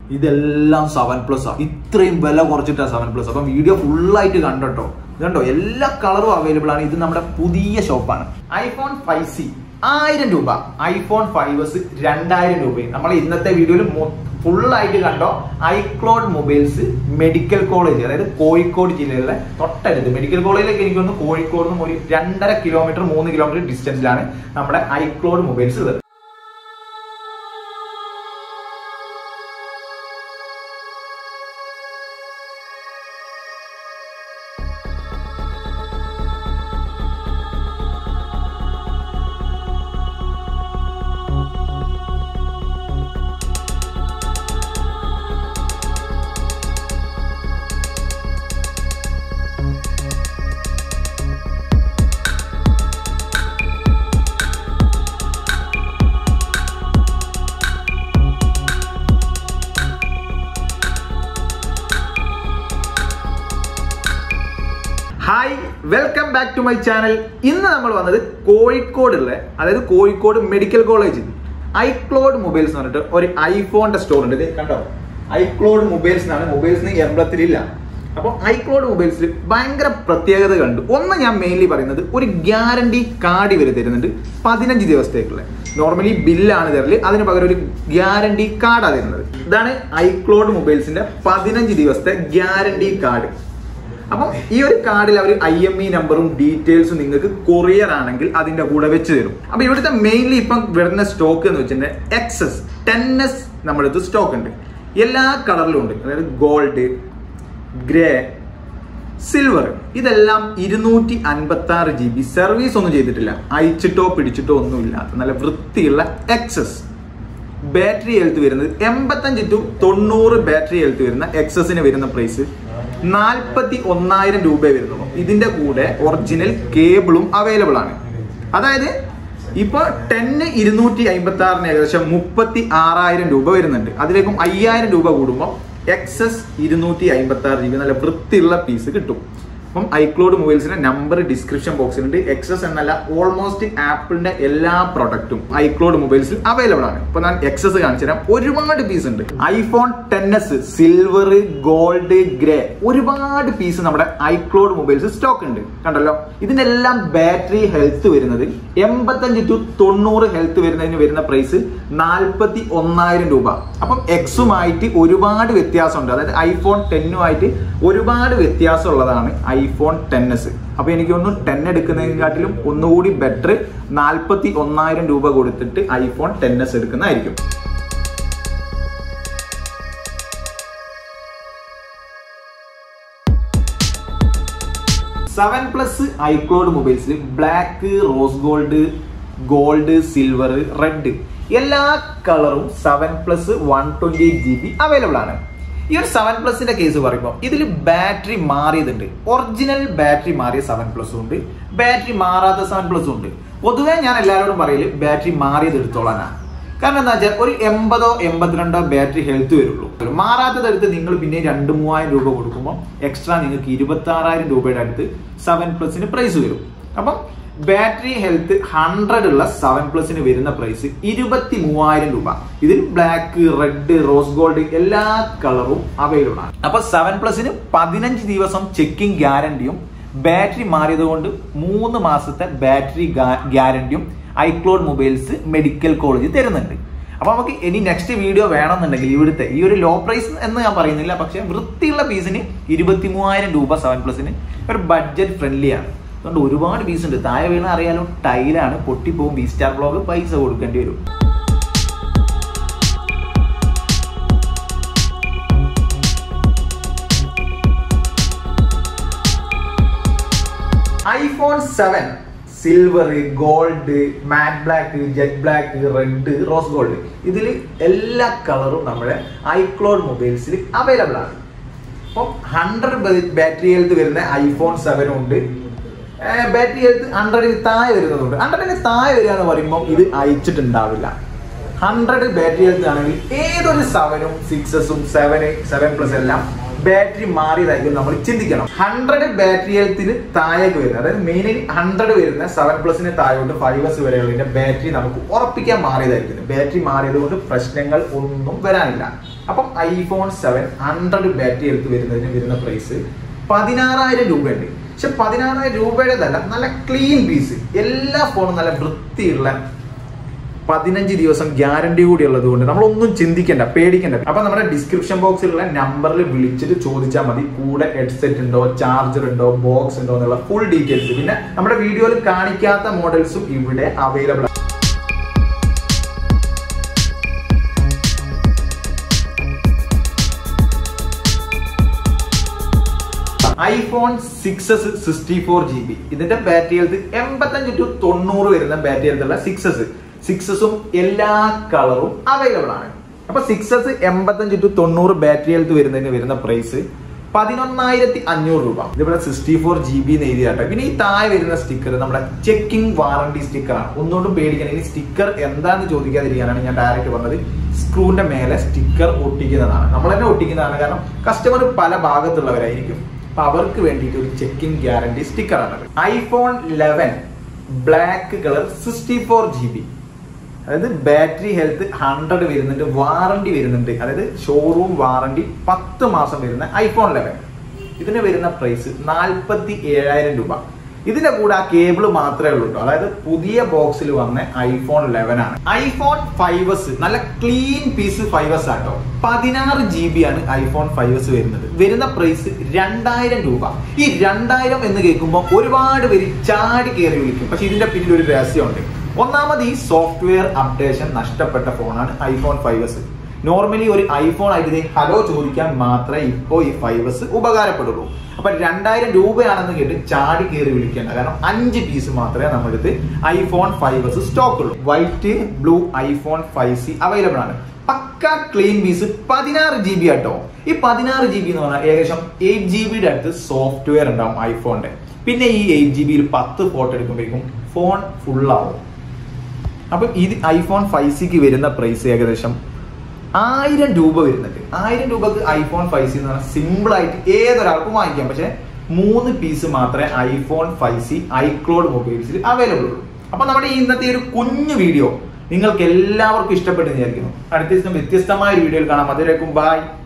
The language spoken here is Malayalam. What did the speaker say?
ഇതെല്ലാം സെവൻ പ്ലസ് ആ ഇത്രയും വില കുറച്ചിട്ടാ സെവൻ പ്ലസ് അപ്പം വീഡിയോ ഫുള്ളായിട്ട് കണ്ടോ കണ്ടോ എല്ലാ കളറും അവൈലബിൾ ആണ് ഇത് നമ്മുടെ പുതിയ ഷോപ്പാണ് ഐഫോൺ ഫൈവ് സി ആയിരം രൂപ ഐഫോൺ ഫൈവ് എസ് രണ്ടായിരം രൂപയും നമ്മൾ ഇന്നത്തെ വീഡിയോയിൽ ഫുള്ളായിട്ട് കണ്ടോ ഐക്ലോഡ് മൊബൈൽസ് മെഡിക്കൽ കോളേജ് അതായത് കോഴിക്കോട് ജില്ലയിലെ തൊട്ടടുത്ത് മെഡിക്കൽ കോളേജിലേക്ക് എനിക്ക് തോന്നുന്നു കോഴിക്കോട് നിന്നും ഒരു രണ്ടര കിലോമീറ്റർ മൂന്ന് കിലോമീറ്റർ ഡിസ്റ്റൻസിലാണ് നമ്മുടെ ഐക്ലോഡ് മൊബൈൽസ് ഉള്ളത് hi welcome back to my channel ഇന്ന് നമ്മൾ വന്നത് കോഴിക്കോടുള്ള അതായത് Kozhikode medical college iCloud mobiles എന്ന് പറഞ്ഞിട്ട് ഒരു ഐഫോണിന്റെ സ്റ്റോർ ഉണ്ട് ഇത് കണ്ടോ ഐക്ലോഡ് മൊബൈൽസ് എന്നാണ് മൊബൈൽസിന് എംബ്ലത്തിലില്ല അപ്പോൾ ഐക്ലോഡ് മൊബൈൽസിൽ ഭയങ്കര പ്രത്യേകത കണ്ടു ഒന്ന് ഞാൻ മെയിൻലി പറയുന്നത് ഒരു ഗ്യാരണ്ടി കാർഡ് ഇവർ തരുന്നുണ്ട് പതിനഞ്ച് ദിവസത്തേക്കുള്ള നോർമലി ബില്ലാണ് തരല് അതിന് പകരം ഒരു ഗ്യാരണ്ടി കാർഡാണ് തരുന്നത് ഇതാണ് ഐക്ലോഡ് മൊബൈൽസിന്റെ പതിനഞ്ച് ദിവസത്തെ ഗ്യാരണ്ടി കാർഡ് അപ്പം ഈ ഒരു കാർഡിൽ അവർ ഐ എം ഇ നമ്പറും ഡീറ്റെയിൽസും നിങ്ങൾക്ക് കൊറിയർ ആണെങ്കിൽ അതിന്റെ കൂടെ വെച്ച് തരും അപ്പൊ ഇവിടുത്തെ മെയിൻലി ഇപ്പം വരുന്ന സ്റ്റോക്ക് എന്ന് വെച്ചിട്ടുണ്ടെങ്കിൽ എക്സസ് ടെൻ എസ് നമ്മുടെ അടുത്ത് സ്റ്റോക്ക് ഉണ്ട് എല്ലാ കളറിലും ഉണ്ട് അതായത് ഗോൾഡ് ഗ്രേ സിൽവർ ഇതെല്ലാം ഇരുന്നൂറ്റി അൻപത്തി ആറ് ജി ബി സർവീസ് ഒന്നും ചെയ്തിട്ടില്ല അയച്ചിട്ടോ പിടിച്ചിട്ടോ ഒന്നും ഇല്ലാത്ത നല്ല വൃത്തിയുള്ള എക്സസ് ബാറ്ററി ഹെൽത്ത് വരുന്നത് എൺപത്തഞ്ച് ടു തൊണ്ണൂറ് ബാറ്ററി ഹെൽത്ത് വരുന്ന എക്സസിന് വരുന്ന പ്രൈസ് നാൽപ്പത്തി ഒന്നായിരം രൂപ വരുന്നുള്ളൂ ഇതിന്റെ കൂടെ ഒറിജിനൽ കേബിളും അവൈലബിൾ ആണ് അതായത് ഇപ്പൊ ടെന്ന് ഇരുന്നൂറ്റി അമ്പത്തി ആറിന് ഏകദേശം മുപ്പത്തി ആറായിരം രൂപ വരുന്നുണ്ട് അതിലേക്കും അയ്യായിരം രൂപ കൂടുമ്പോൾ എക്സസ് ഇരുന്നൂറ്റി അമ്പത്തി ആറ് ജി ബി നല്ല വൃത്തിയുള്ള പീസ് കിട്ടും അപ്പം ഐക്ലോഡ് മൊബൈൽസിന്റെ നമ്പർ ഡിസ്ക്രിപ്ഷൻ ബോക്സിലുണ്ട് എക്സസ് എന്നല്ല ഓൾമോസ്റ്റ് ആപ്പിളിന്റെ എല്ലാ പ്രൊഡക്റ്റും ഐക്ലോഡ് മൊബൈൽസിൽ അവൈലബിൾ ആണ് ഇപ്പൊ ഞാൻ എക്സസ് കാണിച്ചു തരാം ഒരുപാട് പീസ് ഉണ്ട് iPhone ten S silver gold grey ഒരുപാട് പീസ് നമ്മുടെ ഐക്ലോഡ് മൊബൈൽസ് സ്റ്റോക്ക് ഉണ്ട് കണ്ടല്ലോ ഇതിന്റെ എല്ലാം ബാറ്ററി ഹെൽത്ത് വരുന്നത് എൺപത്തഞ്ച് ടു തൊണ്ണൂറ് ഹെൽത്ത് വരുന്നതിന് വരുന്ന പ്രൈസ് നാൽപ്പത്തി ഒന്നായിരം രൂപ അപ്പം എക്സുമായിട്ട് ഒരുപാട് വ്യത്യാസമുണ്ട് അതായത് ഐഫോൺ ടെന്നുമായിട്ട് ഒരുപാട് വ്യത്യാസമുള്ളതാണ് ഐഫോൺ ടെൻ എസ് അപ്പൊ എനിക്ക് തോന്നുന്നു ടെൻ എടുക്കുന്നതിനെക്കാട്ടിലും ഒന്നുകൂടി ബെറ്റർ നാൽപ്പത്തി ഒന്നായിരം രൂപ കൊടുത്തിട്ട് ഐഫോൺ ടെൻ എസ് എടുക്കുന്നതായിരിക്കും സെവൻ പ്ലസ് ഐക്ലോഡ് മൊബൈൽസിൽ black rose gold gold silver red എല്ലാ കളറും seven plus one twenty eight G B available ആണ് ഈ ഒരു സെവൻ പ്ലസിന്റെ കേസ് പറയുമ്പോൾ ഇതിൽ ബാറ്ററി മാറിയതുണ്ട് ഒറിജിനൽ ബാറ്ററി മാറിയ സെവൻ പ്ലസും ഉണ്ട് ബാറ്ററി മാറാത്ത സെവൻ പ്ലസും ഉണ്ട് പൊതുവെ ഞാൻ എല്ലാവരോടും പറയല് ബാറ്ററി മാറിയത് എടുത്തോളാനാണ് കാരണം എന്താ വെച്ചാൽ ഒരു എൺപതോ എൺപത്തിരണ്ടോ ബാറ്ററി ഹെൽത്ത് വരുള്ളൂ മാറാത്തത് എടുത്ത് നിങ്ങൾ പിന്നെ രണ്ട് മൂവായിരം രൂപ കൊടുക്കുമ്പോൾ എക്സ്ട്രാ നിങ്ങൾക്ക് ഇരുപത്തി ആറായിരം രൂപയുടെ അടുത്ത് സെവൻ പ്ലസിന് പ്രൈസ് വരും അപ്പം ബാറ്ററി ഹെൽത്ത് ഹൺഡ്രഡ് ഉള്ള സെവൻ പ്ലസിന് വരുന്ന പ്രൈസ് ഇരുപത്തി മൂവായിരം രൂപ ഇതിൽ ബ്ലാക്ക് റെഡ് റോസ് ഗോൾഡ് എല്ലാ കളറും അവൈലബിൾ ആണ് അപ്പൊ സെവൻ പ്ലസിന് പതിനഞ്ച് ദിവസം ചെക്കിംഗ് ഗ്യാരണ്ടിയും ബാറ്ററി മാറിയത് കൊണ്ട് മൂന്ന് മാസത്തെ ബാറ്ററി ഗ്യാരണ്ടിയും ഐക്ലോഡ് മൊബൈൽസ് മെഡിക്കൽ കോളേജ് തരുന്നുണ്ട് അപ്പൊ നമുക്ക് ഇനി നെക്സ്റ്റ് വീഡിയോ വേണമെന്നുണ്ടെങ്കിൽ ഇവിടുത്തെ ഈ ഒരു ലോ പ്രൈസ് എന്ന് ഞാൻ പറയുന്നില്ല പക്ഷെ വൃത്തിയുള്ള പീസിന് ഇരുപത്തി മൂവായിരം രൂപ സെവൻ പ്ലസിന് ഒരു ബഡ്ജറ്റ് ഫ്രണ്ട്ലി ആണ് അതുകൊണ്ട് ഒരുപാട് പീസ് ഉണ്ട് താഴെ വീണ അറിയാലോ ടൈലാണ് പൊട്ടിപ്പോകും വി സ്റ്റാർ ബ്ലോഗ് പൈസ കൊടുക്കേണ്ടി വരും iPhone seven silver gold matte black jet black red rose gold ഇതിൽ എല്ലാ കളറും നമ്മുടെ ഐക്ലോഡ് മൊബൈൽസിൽ അവൈലബിൾ ആണ് അപ്പം ഹൺഡ്രഡ് ബാറ്ററി ഹെൽത്ത് വരുന്ന ഐഫോൺ സെവനും ഉണ്ട് ബാറ്ററി ഹെൽത്ത് ഹൺഡ്രഡിന് താഴെ വരുന്നതുണ്ട് ഹൺഡ്രഡിന് താഴെ വരിക എന്ന് പറയുമ്പോൾ ഇത് അയച്ചിട്ടുണ്ടാവില്ല ഹൺഡ്രഡ് ബാറ്ററി ഹെൽത്ത് ആണെങ്കിൽ ഏതൊരു സെവനും സിക്സസും സെവന് സെവൻ പ്ലസ് എല്ലാം ബാറ്ററി മാറിയതായിരിക്കും നമ്മൾ ചിന്തിക്കണം ഹൺഡ്രഡ് ബാറ്ററി ഹെൽത്തിന് താഴേക്ക് വരുന്നത് അതായത് മെയിൻലി ഹൺഡ്രഡ് വരുന്ന സെവൻ പ്ലസിന് താഴോട്ട് ഫൈവ് എസ് വരെയുള്ള ബാറ്ററി നമുക്ക് ഉറപ്പിക്കാൻ മാറിയതായിരിക്കും ബാറ്ററി മാറിയത് കൊണ്ട് പ്രശ്നങ്ങൾ ഒന്നും വരാനില്ല അപ്പം ഐഫോൺ സെവൻ ഹൺഡ്രഡ് ബാറ്ററി എടുത്ത് വരുന്നതിന് വരുന്ന പ്രൈസ് പതിനാറായിരം രൂപയുണ്ട് പക്ഷെ പതിനാറായിരം രൂപയുടേതല്ല നല്ല ക്ലീൻ പീസ് എല്ലാ ഫോണും നല്ല വൃത്തിയുള്ള പതിനഞ്ച് ദിവസം ഗ്യാരണ്ടി കൂടി ഉള്ളത് കൊണ്ട് നമ്മളൊന്നും ചിന്തിക്കണ്ട പേടിക്കണ്ട അപ്പൊ നമ്മുടെ ഡിസ്ക്രിപ്ഷൻ ബോക്സിലുള്ള നമ്പറിൽ വിളിച്ചിട്ട് ചോദിച്ചാൽ മതി കൂടെ ഹെഡ്സെറ്റ് ഉണ്ടോ ചാർജർ ഉണ്ടോ ബോക്സ് ഉണ്ടോ എന്നുള്ള ഫുൾ ഡീറ്റെയിൽസ് പിന്നെ നമ്മുടെ വീഡിയോയിൽ കാണിക്കാത്ത മോഡൽസും ഇവിടെ അവൈലബിൾ ആണ് iPhone six S sixty four G B ഇതിന്റെ ബാറ്ററി ഹെൽത്ത് എൺപത്തഞ്ച് ടു തൊണ്ണൂറ് വരുന്ന ബാറ്ററി ഹെൽത്തുള്ള സിക്സ് എസ് സിക്സസും എല്ലാ കളറും അവൈലബിൾ ആണ് അപ്പൊ സിക്സ് എസ് എൺപത്തഞ്ച് ടു തൊണ്ണൂറ് ബാറ്ററി ഹെൽത്ത് വരുന്നതിന് വരുന്ന പ്രൈസ് പതിനൊന്നായിരത്തി അഞ്ഞൂറ് രൂപ ഇതിവിടെ സിക്സ്റ്റി ഫോർ ജി ബി എന്ന് എഴുതിയാട്ടെ പിന്നെ ഈ താഴെ വരുന്ന സ്റ്റിക്കർ നമ്മുടെ ചെക്കിംഗ് വാറണ്ടി സ്റ്റിക്കറാണ് ഒന്നുകൊണ്ടും പേടിക്കണം ഈ സ്റ്റിക്കർ എന്താന്ന് ചോദിക്കാതിരിക്കാനാണ് ഞാൻ ഡയറക്റ്റ് പറഞ്ഞത് സ്ക്രൂവിന്റെ മേലെ സ്റ്റിക്കർ ഒട്ടിക്കുന്നതാണ് നമ്മൾ തന്നെ ഒട്ടിക്കുന്നതാണ് കാരണം കസ്റ്റമർ പല ഭാഗത്തുള്ളവരായിരിക്കും അപ്പൊ അവർക്ക് വേണ്ടിയിട്ട് ഒരു ചെക്കിംഗ് ഗ്യാരണ്ടി സ്റ്റിക്കറാണ് iPhone eleven black colour sixty four G B അതായത് ബാറ്ററി ഹെൽത്ത് ഹൺഡ്രഡ് വരുന്നുണ്ട് വാറണ്ടി വരുന്നുണ്ട് അതായത് ഷോറൂം വാറണ്ടി പത്ത് മാസം വരുന്ന ഐഫോൺ ലെവൻ ഇതിന് വരുന്ന പ്രൈസ് നാൽപ്പത്തി ഏഴായിരം രൂപ ഇതിന്റെ കൂടെ ആ കേബിൾ മാത്രമേ ഉള്ളൂ കേട്ടോ അതായത് പുതിയ ബോക്സിൽ വന്ന ഐഫോൺ ലെവൻ ആണ് ഐഫോൺ ഫൈവ് എസ് നല്ല ക്ലീൻ പീസ് ഫൈവ് എസ് ആട്ടോ പതിനാറ് ജി ബി ആണ് ഐഫോൺ ഫൈവ് എസ് വരുന്നത് വരുന്ന പ്രൈസ് രണ്ടായിരം രൂപ ഈ രണ്ടായിരം എന്ന് കേൾക്കുമ്പോൾ ഒരുപാട് പേര് ചാടി കയറി വിളിക്കും പക്ഷെ ഇതിന്റെ പിന്നിൽ ഒരു രഹസ്യമുണ്ട് ഒന്നാമത് ഈ സോഫ്റ്റ്വെയർ അപ്ഡേഷൻ നഷ്ടപ്പെട്ട ഫോണാണ് ഐഫോൺ ഫൈവ് എസ് നോർമലി ഒരു ഐഫോൺ ആയിട്ട് ഹലോ ചോദിക്കാൻ മാത്രമേ ഇപ്പോൾ ഈ ഫൈവ് എസ് ഉപകാരപ്പെടുള്ളൂ അപ്പൊ രണ്ടായിരം രൂപയാണെന്ന് കേട്ട് ചാടി കയറി വിളിക്കേണ്ട കാരണം അഞ്ച് പീസ് മാത്രമേ നമ്മുടെ ഐഫോൺ ഫൈവ് എസ് സ്റ്റോക്ക് ഉള്ളൂ white blue iPhone five C available ആണ് പക്ക ക്ലീൻ പീസ് പതിനാറ് ജി ബി ആട്ടോ ഈ പതിനാറ് ജി ബി എന്ന് പറഞ്ഞാൽ ഏകദേശം എയ്റ്റ് ജി ബിയുടെ അടുത്ത് സോഫ്റ്റ്വെയർ ഉണ്ടാവും ഐഫോണിന്റെ പിന്നെ ഈ എയ്റ്റ് ജി ബിയിൽ പത്ത് ഫോട്ടോ എടുക്കുമ്പോഴേക്കും ഫോൺ ഫുള്ളാവും അപ്പം ഇത് ഐഫോൺ ഫൈവ് സിക്ക് വരുന്ന പ്രൈസ് ഏകദേശം ആയിരം രൂപ വരുന്നുണ്ട് ആയിരം രൂപക്ക് ഐഫോൺ ഫൈവ് സി എന്ന് പറഞ്ഞാൽ സിമ്പിൾ ആയിട്ട് ഏതൊരാൾക്കും വാങ്ങിക്കാം പക്ഷെ മൂന്ന് പീസ് മാത്രമേ ഐഫോൺ ഫൈവ് സി ഐക്ലോഡ് മൊബൈൽസിൽ അവൈലബിൾ ഉള്ളൂ അപ്പൊ നമ്മുടെ ഈ ഇന്നത്തെ ഒരു കുഞ്ഞു വീഡിയോ നിങ്ങൾക്ക് എല്ലാവർക്കും ഇഷ്ടപ്പെട്ടെന്ന് വിചാരിക്കുന്നു അടുത്ത ദിവസം വ്യത്യസ്തമായ ഒരു വീഡിയോയിൽ കാണാം അതിലേക്കും ബൈ